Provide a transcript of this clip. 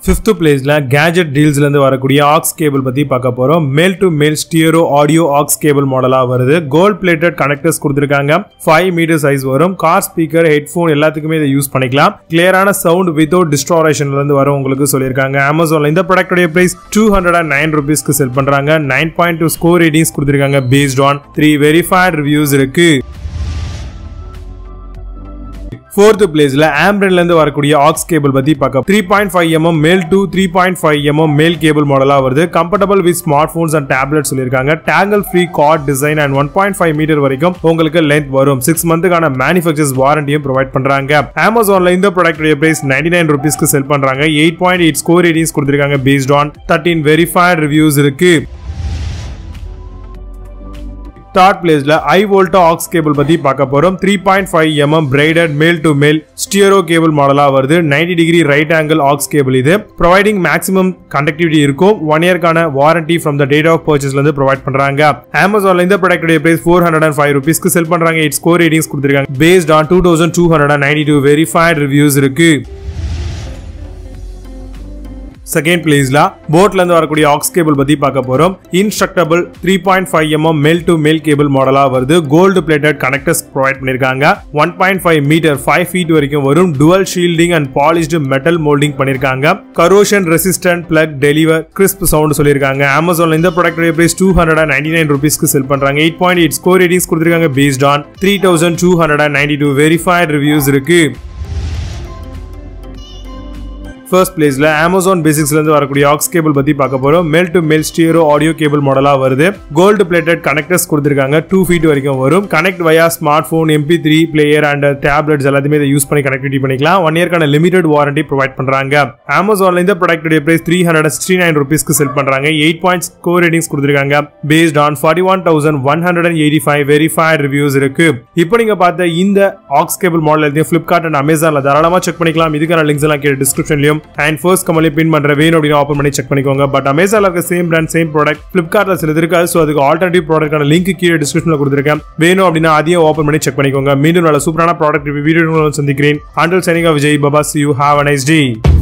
fifth பிளேஸ்ல gadget டீல்ஸ்ல இருந்து வரக்கூடிய ஆக்ஸ் கேபிள் பத்தி பார்க்க போறோம் மேல் to male stereo audio aux cable மாடலா வருது கோல்ட் பிளேட்டட் கனெக்டர்ஸ் கொடுத்துருக்காங்க ஃபைவ் மீட்டர் சைஸ் வரும் கார் ஸ்பீக்கர் ஹெட்ஃபோன் எல்லாத்துக்குமே இதை யூஸ் பண்ணிக்கலாம் கிளியரான சவுண்ட் வித்தவுட் டிஸ்ட்ராரேஷன்ல இருந்து வரும் உங்களுக்கு சொல்லியிருக்காங்க அமேசான்ல இந்த ப்ராடக்டோட price two hundred and nine ருபீஸ்க்கு செல் பண்றாங்க nine point two score ratings கொடுத்துருக்காங்க based on three verified reviews இருக்கு ஃபோர்த் பிளேஸ்ல ஆம்ரன்ல இருந்து வரக்கூடிய ஆக்ஸ் கேபிள் பத்தி பார்க்க three point five mm male to three point five mm male cable மாடலா வருது comfortable with smart phones and tablet சொல்லியிருக்காங்க tangle free cord design and one point five metre வரைக்கும் உங்களுக்கு லென்த் வரும் சிக்ஸ் மந்த்துக்கான manufacturers வாரண்டியும் provide பண்றாங்க அமேசான்ல இந்த ப்ராடக்ட் பிரைஸ் நைன்டி நைன் ருபீஸ்க்கு செல் பண்றாங்க eight point eight score ratings கொடுத்திருக்காங்க based on thirteen verified reviews இருக்கு தேர்ட் பிளேஸ்ல ஐ வோல்டா ஆக்ஸ் கேபிள் பத்தி பார்க்க போறோம் three point five mm braided male to male stereo cable மாடலா வருது ninety degree right angle aux cable இது providing maximum conductivity இருக்கும் ஒன் இயர்க்கான warranty from the date of பர்ச்சேஸ்ல இருந்து ப்ரொவைட் பண்றாங்க அமேசான்ல இந்த product price four hundred and five ருபீஸ்க்கு செல் பண்றாங்க எயிட் ஸ்கோர் ரேட்டிங்ஸ் கொடுத்துருக்காங்க based on two thousand two hundred and ninety two verified reviews இருக்கு செகண்ட் பிளேஸ்ல போட்ல இருந்து வரக்கூடிய ஆக்ஸ் கேபிள் பத்தி பார்க்க போறோம் indestructible three point five mm male to male cable மாடலா வருது கோல்டு பிளேட்டட் கனெக்டர்ஸ் ப்ரொவைட் பண்ணிருக்காங்க one point five metre five feet வரைக்கும் வரும் dual shielding and polished metal moulding பண்ணிருக்காங்க corrosion resistant plug deliver crisp sound சொல்லியிருக்காங்க அமேசான்ல இந்த product price two hundred and ninety nine ருபீஸ்க்கு செல் பண்றாங்க eight point eight score ratings கொடுத்துருக்காங்க based on three thousand two hundred and ninety two verified reviews இருக்கு first பிளேஸ்ல Amazon பேசிக்ஸ்ல இருந்து வரக்கூடிய ஆக்ஸ் கேபிள் பத்தி பார்க்க போறோம் மேல் to male stereo audio cable மாடலா வருது கோல்டு பிளேட்டட் கனெக்டர்ஸ் கொடுத்திருக்காங்க டூ ஃபீட் வரைக்கும் வரும் connect via smart phone MP three player and tablets எல்லாத்தையுமே இதை யூஸ் பண்ணி கனெக்டிவிட்டி பண்ணிக்கலாம் ஒன் இயர்க்கான லிமிடெட் வாரண்டி ப்ரொவைட் பண்றாங்க அமேசான்ல இந்த product price three hundred sixty nine ருபீஸ்க்கு செல் பண்றாங்க எயிட் பாயிண்ட் ஸ்கோர் ரேட்டிங்ஸ் கொடுத்திருக்காங்க based on forty one thousand one hundred and eighty five verified reviews இருக்கு இப்போ நீங்க பார்த்த இந்த ஆக்ஸ் கேபிள் மாடல் எல்லாத்தையும் ஃபிளிப்கார்ட் அண்ட் அமேசான்ல தாராளமா செக் பண்ணிக்கலாம் இதுக்கான லிங்க்ஸ் எல்லாம் கீழே டிஸ்கிரிப்ஷன்லயும் அண்ட் ஃபர்ஸ்ட் கமலி பின் பண்ற வேணும் அப்படின்னு ஓப்பன் பண்ணி செக் பண்ணிக்கோங்க பட் அமேசான்ல இருக்க சேம் பிராண்ட் சேம் ப்ராடக்ட் ஃபிளிப்கார்ட்ல சிலது இருக்காது ஸோ அதுக்கு ஆல்டர்னேட்டிவ் ப்ராடக்டான லிங்க் கீழே டிஸ்கிரிப்ஷன்ல கொடுத்துருக்கேன் வேணும் அப்படின்னா அதையும் ஓப்பன் பண்ணி செக் பண்ணிக்கோங்க மீண்டும் நல்ல சூப்பரான ப்ராடக்ட் வீடியோ சந்திக்கிறேன் அண்டல் சைனிங் விஜய் பபா see you have a nice day